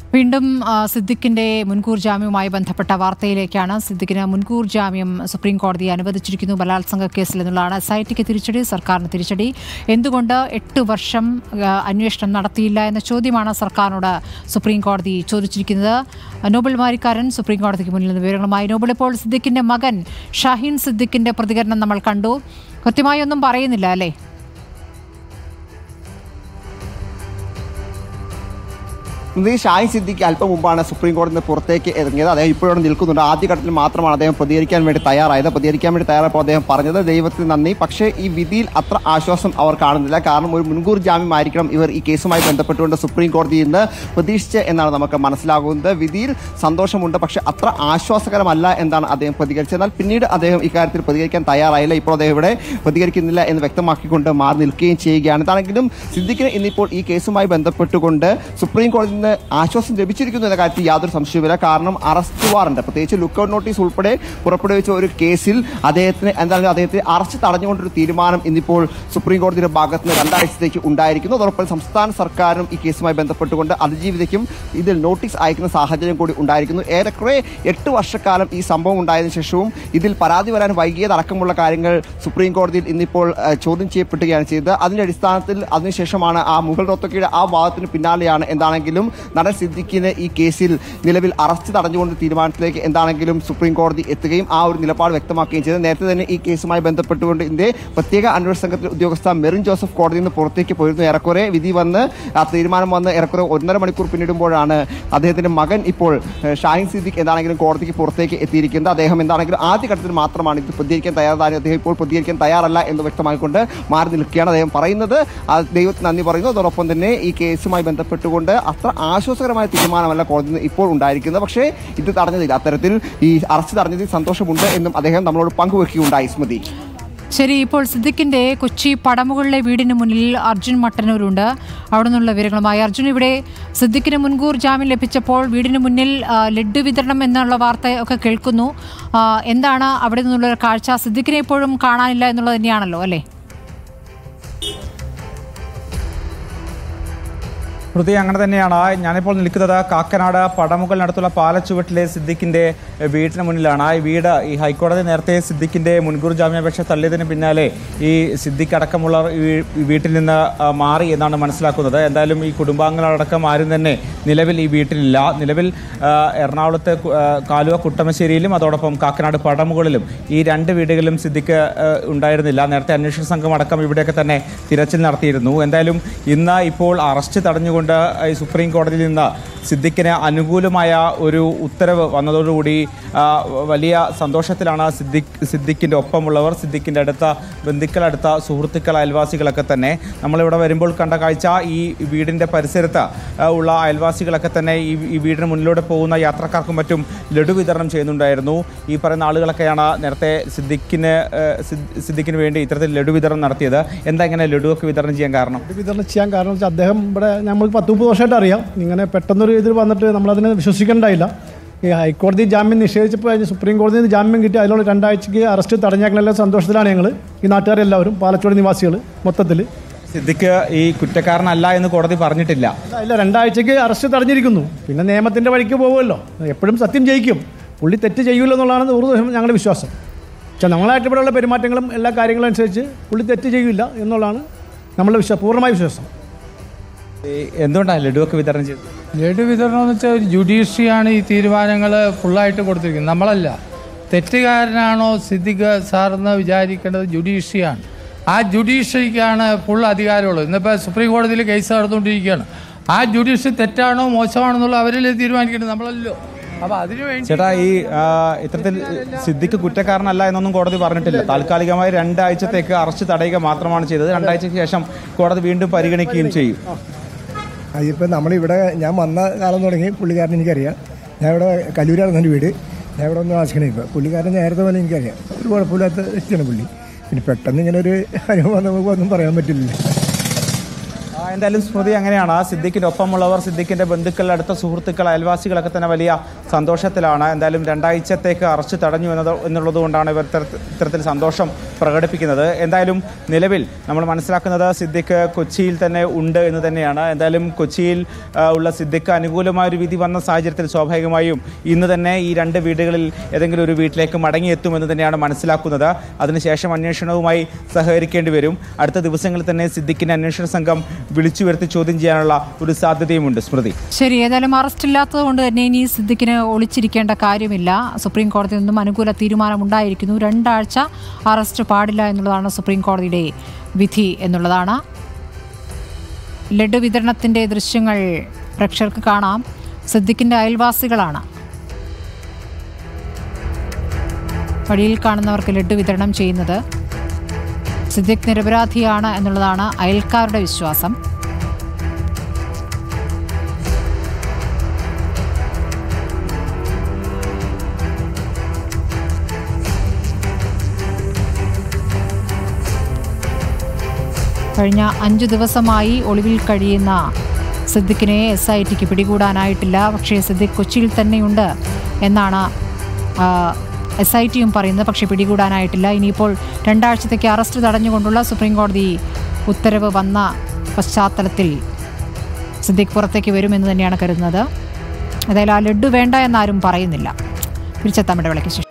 വീണ്ടും ആ, സിദ്ദിഖിന്റെ മുൻകൂർ ജാമ്യവുമായി ബന്ധപ്പെട്ട വാർത്തയിലേക്കാണ് സിദ്ദിഖിന് മുൻകൂർ ജാമ്യം സുപ്രീം കോടതി അനുവദിച്ചിരിക്കുന്നു ബലാത്സംഗ കേസിൽ നിന്നുള്ളതാണ് എസ് ഐ ടിക്ക് തിരിച്ചടി സർക്കാരിന് തിരിച്ചടി എന്തുകൊണ്ട് എട്ട് വർഷം ആ, അന്വേഷണം നടത്തിയില്ല എന്ന ചോദ്യമാണ് സർക്കാരിനോട് സുപ്രീം കോടതി ചോദിച്ചിരിക്കുന്നത് നോബൽ മാരിക്കാരൻ സുപ്രീം കോടതിക്ക് മുന്നിൽ നിന്ന് വിവരങ്ങളുമായി നോബൽ ഇപ്പോൾ സിദ്ദിഖിന്റെ മകൻ ഷഹീൻ സിദ്ദിഖിന്റെ പ്രതികരണം നമ്മൾ കണ്ടു കൃത്യമായി ഒന്നും പറയുന്നില്ല അല്ലേ ഇത് ഷാഹിൻ സിദ്ദിഖ് അല്പം മുമ്പാണ് സുപ്രീം കോടതിയിൽ നിന്ന് പുറത്തേക്ക് ഇറങ്ങിയത് അദ്ദേഹം ഇപ്പോഴും നിൽക്കുന്നുണ്ട് ആദ്യഘട്ടത്തിൽ മാത്രമാണ് അദ്ദേഹം പ്രതികരിക്കാൻ വേണ്ടി തയ്യാറായത് പ്രതികരിക്കാൻ വേണ്ടി തയ്യാറായപ്പോൾ അദ്ദേഹം പറഞ്ഞത് ദൈവത്തിന് നന്ദി പക്ഷേ ഈ വിധിയിൽ അത്ര ആശ്വാസം അവർ കാണുന്നില്ല കാരണം ഒരു മുൻകൂർ ജാമ്യം ആയിരിക്കണം ഇവർ ഈ കേസുമായി ബന്ധപ്പെട്ടുകൊണ്ട് സുപ്രീം കോടതിയിൽ നിന്ന് പ്രതീക്ഷിച്ച് എന്നാണ് നമുക്ക് മനസ്സിലാകുന്നത് വിധിയിൽ സന്തോഷമുണ്ട് പക്ഷേ അത്ര ആശ്വാസകരമല്ല എന്നാണ് അദ്ദേഹം പ്രതികരിച്ചത് എന്നാൽ പിന്നീട് അദ്ദേഹം ഇക്കാര്യത്തിൽ പ്രതികരിക്കാൻ തയ്യാറായില്ല ഇപ്പോൾ അദ്ദേഹം ഇവിടെ പ്രതികരിക്കുന്നില്ല എന്ന് വ്യക്തമാക്കിക്കൊണ്ട് മാറി നിൽക്കുകയും ചെയ്യുകയാണ് എന്താണെങ്കിലും സിദ്ദിഖിന് ഇന്നിപ്പോൾ ഈ കേസുമായി ബന്ധപ്പെട്ടുകൊണ്ട് സുപ്രീം കോടതിയിൽ നിന്ന് ആശ്വാസം ലഭിച്ചിരിക്കുന്നു എന്ന കാര്യത്തിൽ യാതൊരു സംശയവുമില്ല കാരണം അറസ്റ്റ് വാറണ്ട് പ്രത്യേകിച്ച് ലുക്കൌട്ട് നോട്ടീസ് ഉൾപ്പെടെ പുറപ്പെടുവിച്ച ഒരു കേസിൽ അദ്ദേഹത്തിന് എന്താണ് അദ്ദേഹത്തെ അറസ്റ്റ് തടഞ്ഞുകൊണ്ടൊരു തീരുമാനം ഇന്നിപ്പോൾ സുപ്രീം കോടതിയുടെ ഭാഗത്ത് നിന്ന് രണ്ടാഴ്ചത്തേക്ക് ഉണ്ടായിരിക്കുന്നു അതോടൊപ്പം സംസ്ഥാന സർക്കാരും ഈ കേസുമായി ബന്ധപ്പെട്ടുകൊണ്ട് അതിജീവിതയ്ക്കും ഇതിൽ നോട്ടീസ് അയക്കുന്ന സാഹചര്യം കൂടി ഉണ്ടായിരിക്കുന്നു ഏറെക്കുറെ എട്ട് വർഷക്കാലം ഈ സംഭവം ഉണ്ടായതിനു ശേഷവും ഇതിൽ പരാതി വരാൻ വൈകിയതടക്കമുള്ള കാര്യങ്ങൾ സുപ്രീം കോടതിയിൽ ഇന്നിപ്പോൾ ഏഹ്, ചോദ്യം ചെയ്യപ്പെടുകയാണ് ചെയ്തത് അതിന്റെ അടിസ്ഥാനത്തിൽ അതിനുശേഷമാണ് ആ മുഗൾ റോത്തക്കയുടെ ആ വാദത്തിന് പിന്നാലെയാണ് എന്താണെങ്കിലും നടൻ സിദ്ദിഖിന് ഈ കേസിൽ നിലവിൽ അറസ്റ്റ് തടഞ്ഞുകൊണ്ട് തീരുമാനത്തിലേക്ക് എന്താണെങ്കിലും സുപ്രീം കോടതി എത്തുകയും ആ ഒരു നിലപാട് വ്യക്തമാക്കുകയും ചെയ്തത് നേരത്തെ തന്നെ ഈ കേസുമായി ബന്ധപ്പെട്ടുകൊണ്ട് ഇതിന്റെ പ്രത്യേക അന്വേഷണ സംഘത്തിലെ ഉദ്യോഗസ്ഥ മെറിൻ ജോസഫ് കോടതിയിൽ നിന്ന് പുറത്തേക്ക് പോയിരുന്നു ഏറെക്കുറെ വിധി വന്ന് ആ തീരുമാനം വന്ന് ഏറെക്കുറെ ഒന്നര മണിക്കൂർ പിന്നിടുമ്പോഴാണ് അദ്ദേഹത്തിന്റെ മകൻ ഇപ്പോൾ ഏഹ്, ഷാഹിൻ സിദ്ദിഖ് എന്താണെങ്കിലും കോടതിക്ക് പുറത്തേക്ക് എത്തിയിരിക്കുന്നത് അദ്ദേഹം എന്താണെങ്കിലും ആദ്യഘട്ടത്തിൽ മാത്രമാണ് ഇത് പ്രതികരിക്കാൻ തയ്യാറാണ് അദ്ദേഹം ഇപ്പോൾ പ്രതികരിക്കാൻ തയ്യാറല്ല എന്ന് വ്യക്തമായിക്കൊണ്ട് മാറി നിൽക്കുകയാണ് അദ്ദേഹം പറയുന്നത് ആ ദൈവത്തിന് നന്ദി പറയുന്നു അതോടൊപ്പം തന്നെ ഈ കേസുമായി ബന്ധപ്പെട്ടുകൊണ്ട് അത്ര ആശ്വാസകരമായ തീരുമാനമല്ല കോടതി ഇപ്പോൾ ഉണ്ടായിരിക്കുന്നത് പക്ഷേ ഇത് തടഞ്ഞതിൽ അത്തരത്തിൽ ഈ അറസ്റ്റ് തടഞ്ഞതിൽ സന്തോഷമുണ്ട് എന്നും അദ്ദേഹം നമ്മളോട് പങ്കുവെക്കുകയുണ്ടായി സ്മൃതി ശരി ഇപ്പോൾ സിദ്ദിഖിന്റെ കൊച്ചി പടമുകളിലെ വീടിന് മുന്നിൽ അർജുൻ മട്ടന്നൂരുണ്ട് അവിടെ നിന്നുള്ള വിവരങ്ങളുമായി അർജുൻ ഇവിടെ സിദ്ദിഖിന് മുൻകൂർ ജാമ്യം ലഭിച്ചപ്പോൾ വീടിന് മുന്നിൽ ആ, ലഡ്ഡു വിതരണം എന്നുള്ള വാർത്ത ഒക്കെ കേൾക്കുന്നു ആ, എന്താണ് അവിടെ നിന്നുള്ള ഒരു കാഴ്ച സിദ്ദിഖിനെ ഇപ്പോഴും കാണാനില്ല എന്നുള്ളത് തന്നെയാണല്ലോ അല്ലേ ശ്രുതി അങ്ങനെ തന്നെയാണ് ഞാനിപ്പോൾ നിൽക്കുന്നത് കാക്കനാട് പടമുകളിനടുത്തുള്ള പാലച്ചുവട്ടിലെ സിദ്ദിഖിന്റെ വീട്ടിന് മുന്നിലാണ് ഈ വീട് ഈ ഹൈക്കോടതി നേരത്തെ സിദ്ദിഖിന്റെ മുൻകൂർ ജാമ്യാപേക്ഷ തള്ളിയതിന് പിന്നാലെ ഈ സിദ്ദിഖ് അടക്കമുള്ള ഈ വീട്ടിൽ നിന്ന് ആ, മാറി എന്നാണ് മനസ്സിലാക്കുന്നത് എന്തായാലും ഈ കുടുംബാംഗങ്ങളടക്കം ആരും തന്നെ നിലവിൽ ഈ വീട്ടിലില്ല നിലവിൽ ആ, എറണാകുളത്തെ കു- ആ, കാലുവ കുട്ടമശ്ശേരിയിലും അതോടൊപ്പം കാക്കനാട് പടമുകളിലും ഈ രണ്ട് വീടുകളിലും സിദ്ദിഖ് ആ, ഉണ്ടായിരുന്നില്ല നേരത്തെ അന്വേഷണ സംഘം അടക്കം ഇവിടെയൊക്കെ തന്നെ തിരച്ചിൽ നടത്തിയിരുന്നു എന്തായാലും ഇന്ന് ഇപ്പോൾ അറസ്റ്റ് തടഞ്ഞുകൊണ്ട് ഈ സുപ്രീം കോടതിയിൽ നിന്ന് സിദ്ദിഖിന് അനുകൂലമായ ഒരു ഉത്തരവ് വന്നതോടുകൂടി ആ, വലിയ സന്തോഷത്തിലാണ് സിദ്ദിഖ് സിദ്ദിഖിൻ്റെ ഒപ്പമുള്ളവർ സിദ്ദിഖിൻ്റെ അടുത്ത ബന്ധുക്കൾ അടുത്ത സുഹൃത്തുക്കൾ അയൽവാസികളൊക്കെ തന്നെ നമ്മളിവിടെ വരുമ്പോൾ കണ്ട കാഴ്ച ഈ വീടിൻ്റെ പരിസരത്ത് ആ, ഉള്ള അയൽവാസികളൊക്കെ തന്നെ ഈ ഈ വീടിന് മുന്നിലൂടെ പോകുന്ന യാത്രക്കാർക്കും മറ്റും ലഡു വിതരണം ചെയ്യുന്നുണ്ടായിരുന്നു ഈ പറയുന്ന ആളുകളൊക്കെയാണ് നേരത്തെ സിദ്ദിഖിന് ആ, സിദ്- സിദ്ദിഖിന് വേണ്ടി ഇത്തരത്തിൽ ലഡു വിതരണം നടത്തിയത് എന്താ ഇങ്ങനെ ലഡുവൊക്കെ വിതരണം ചെയ്യാൻ കാരണം ഇത് വിതരണം ചെയ്യാൻ കാരണം വെച്ചാൽ അദ്ദേഹം ഇവിടെ നമ്മൾ പത്ത് മുപ്പത് വർഷമായിട്ട് അറിയാം ഇങ്ങനെ പെട്ടെന്നൊരു ഇതിൽ വന്നിട്ട് നമ്മളതിനെ വിശ്വസിക്കേണ്ടായില്ല ഈ ഹൈക്കോടതി ജാമ്യം നിഷേധിച്ചപ്പോൾ അതിന് സുപ്രീം കോടതിയിൽ നിന്ന് ജാമ്യം കിട്ടി അതിലുള്ള രണ്ടാഴ്ചയ്ക്ക് അറസ്റ്റ് തടഞ്ഞേക്കണെല്ലാം സന്തോഷത്തിലാണ് ഞങ്ങൾ ഈ നാട്ടുകാരെല്ലാവരും പാലച്ചോട് നിവാസികൾ മൊത്തത്തിൽ സിദ്ദിഖ് ഈ കുറ്റക്കാരനല്ല എന്ന് കോടതി പറഞ്ഞിട്ടില്ല ഇല്ല രണ്ടാഴ്ചയ്ക്ക് അറസ്റ്റ് തടഞ്ഞിരിക്കുന്നു പിന്നെ നിയമത്തിൻ്റെ വഴിക്ക് പോകുമല്ലോ എപ്പോഴും സത്യം ജയിക്കും പുള്ളി തെറ്റ് ചെയ്യൂല എന്നുള്ളതാണ് നൂറ് ദിവസം ഞങ്ങളുടെ വിശ്വാസം പക്ഷേ നമ്മളായിട്ട് ഇവിടെയുള്ള പെരുമാറ്റങ്ങളും എല്ലാ കാര്യങ്ങളും അനുസരിച്ച് പുള്ളി തെറ്റ് ചെയ്യില്ല എന്നുള്ളതാണ് നമ്മളുടെ വിശ്വാസം പൂർണ്ണമായ വിശ്വാസം ഈ എന്തുകൊണ്ടാണ് ലഡുവൊക്കെ വിതരണം ചെയ്തത് ലഡു വിതരണം എന്ന് വെച്ചാൽ ജുഡീഷ്യറിയാണ് ഈ തീരുമാനങ്ങൾ ഫുള്ളായിട്ട് കൊടുത്തിരിക്കുന്നത് നമ്മളല്ല തെറ്റുകാരനാണോ സിദ്ദിഖ് സാറെന്ന് വിചാരിക്കേണ്ടത് ജുഡീഷ്യറിയാണ് ആ ജുഡീഷ്യറിക്കാണ് ഫുൾ അധികാരമുള്ളത് ഇന്നിപ്പോൾ സുപ്രീം കോടതിയിൽ കേസ് നടന്നുകൊണ്ടിരിക്കുകയാണ് ആ ജുഡീഷ്യറി തെറ്റാണോ മോശമാണോ എന്നുള്ളത് അവരല്ലേ തീരുമാനിക്കേണ്ടത് നമ്മളല്ലോ അപ്പോൾ അതിനു വേണ്ടി ചേട്ടാ ഈ ആ, ഇത്തരത്തിൽ സിദ്ദിഖ് കുറ്റക്കാരനല്ല എന്നൊന്നും കോടതി പറഞ്ഞിട്ടില്ല താൽക്കാലികമായി രണ്ടാഴ്ചത്തേക്ക് അറസ്റ്റ് തടയുക മാത്രമാണ് ചെയ്തത് രണ്ടാഴ്ചയ്ക്ക് ശേഷം കോടതി വീണ്ടും പരിഗണിക്കുകയും ചെയ്യും അതിപ്പോൾ നമ്മളിവിടെ ഞാൻ വന്ന കാലം തുടങ്ങി പുള്ളിക്കാരൻ എനിക്കറിയാം ഞാൻ ഇവിടെ കല്ലൂരാണ് എൻ്റെ വീട് ഞാൻ ഇവിടെ ഒന്നും ആശിക്കണേ ഇപ്പോൾ പുള്ളിക്കാരൻ നേരത്തെ പോലെ എനിക്കറിയാം ഒരു കുഴപ്പമില്ലാത്ത വ്യക്തിയാണ് പുള്ളി പിന്നെ പെട്ടെന്ന് ഇങ്ങനെ ഒരു അനുഭവം നമുക്ക് ഒന്നും പറയാൻ പറ്റില്ല ആ എന്തായാലും സ്മൃതി അങ്ങനെയാണ് സിദ്ദിഖിന്റെ ഒപ്പമുള്ളവർ സിദ്ദിഖിന്റെ ബന്ധുക്കൾ അടുത്ത സുഹൃത്തുക്കൾ അയൽവാസികളൊക്കെ തന്നെ വലിയ സന്തോഷത്തിലാണ് എന്തായാലും രണ്ടാഴ്ചത്തേക്ക് അറസ്റ്റ് തടഞ്ഞു എന്നത് എന്നുള്ളത് കൊണ്ടാണ് ഇവർ ഇത്തരത്തി- ഇത്തരത്തിൽ സന്തോഷം പ്രകടിപ്പിക്കുന്നത് എന്തായാലും നിലവിൽ നമ്മൾ മനസ്സിലാക്കുന്നത് സിദ്ദിഖ് കൊച്ചിയിൽ തന്നെ ഉണ്ട് എന്ന് തന്നെയാണ് എന്തായാലും കൊച്ചിയിൽ ആ, ഉള്ള സിദ്ദിഖ് അനുകൂലമായ ഒരു വിധി വന്ന സാഹചര്യത്തിൽ സ്വാഭാവികമായും ഇന്ന് തന്നെ ഈ രണ്ട് വീടുകളിൽ ഏതെങ്കിലും ഒരു വീട്ടിലേക്ക് മടങ്ങിയെത്തുമെന്ന് തന്നെയാണ് മനസ്സിലാക്കുന്നത് അതിനുശേഷം അന്വേഷണവുമായി സഹകരിക്കേണ്ടി വരും അടുത്ത ദിവസങ്ങളിൽ തന്നെ സിദ്ദിഖിനെ അന്വേഷണ സംഘം വിളിച്ചു വരുത്തി ചോദ്യം ചെയ്യാനുള്ള ഒരു സാധ്യതയുമുണ്ട് സ്മൃതി ശരി ഏതായാലും അറസ്റ്റ് ഇല്ലാത്തത് കൊണ്ട് തന്നെ ഇനി സിദ്ദിഖിന് ഒളിച്ചിരിക്കേണ്ട കാര്യമില്ല സുപ്രീം കോടതിയിൽ നിന്നും അനുകൂല തീരുമാനമുണ്ടായിരിക്കുന്നു രണ്ടാഴ്ച അറസ്റ്റ് പാടില്ല എന്നുള്ളതാണ് സുപ്രീം കോടതിയുടെ വിധി എന്നുള്ളതാണ് ലഡു വിതരണത്തിന്റെ ദൃശ്യങ്ങൾ പ്രേക്ഷകർക്ക് കാണാം സിദ്ദിഖിന്റെ അയൽവാസികളാണ് വഴിയിൽ കാണുന്നവർക്ക് ലഡു വിതരണം ചെയ്യുന്നത് സിദ്ദിഖ് നിരപരാധിയാണ് എന്നുള്ളതാണ് അയൽക്കാരുടെ വിശ്വാസം കഴിഞ്ഞ അഞ്ചു ദിവസമായി ഒളിവിൽ കഴിയുന്ന സിദ്ദിഖിനെ എസ് ഐ ടിക്ക് പിടികൂടാനായിട്ടില്ല പക്ഷേ സിദ്ദിഖ് കൊച്ചിയിൽ തന്നെയുണ്ട് എന്നാണ് എസ് ഐ ടിയും പറയുന്നത് പക്ഷേ പിടികൂടാനായിട്ടില്ല ഇനിയിപ്പോൾ രണ്ടാഴ്ചത്തേക്ക് അറസ്റ്റ് തടഞ്ഞുകൊണ്ടുള്ള സുപ്രീം കോടതി ഉത്തരവ് വന്ന പശ്ചാത്തലത്തിൽ സിദ്ദിഖ് പുറത്തേക്ക് വരുമെന്ന് തന്നെയാണ് കരുതുന്നത് ഏതായാലും ആ ലഡ്ഡു വേണ്ട എന്നാരും പറയുന്നില്ല തിരിച്ചെത്താം ഇടവേളയ്ക്ക് ശേഷം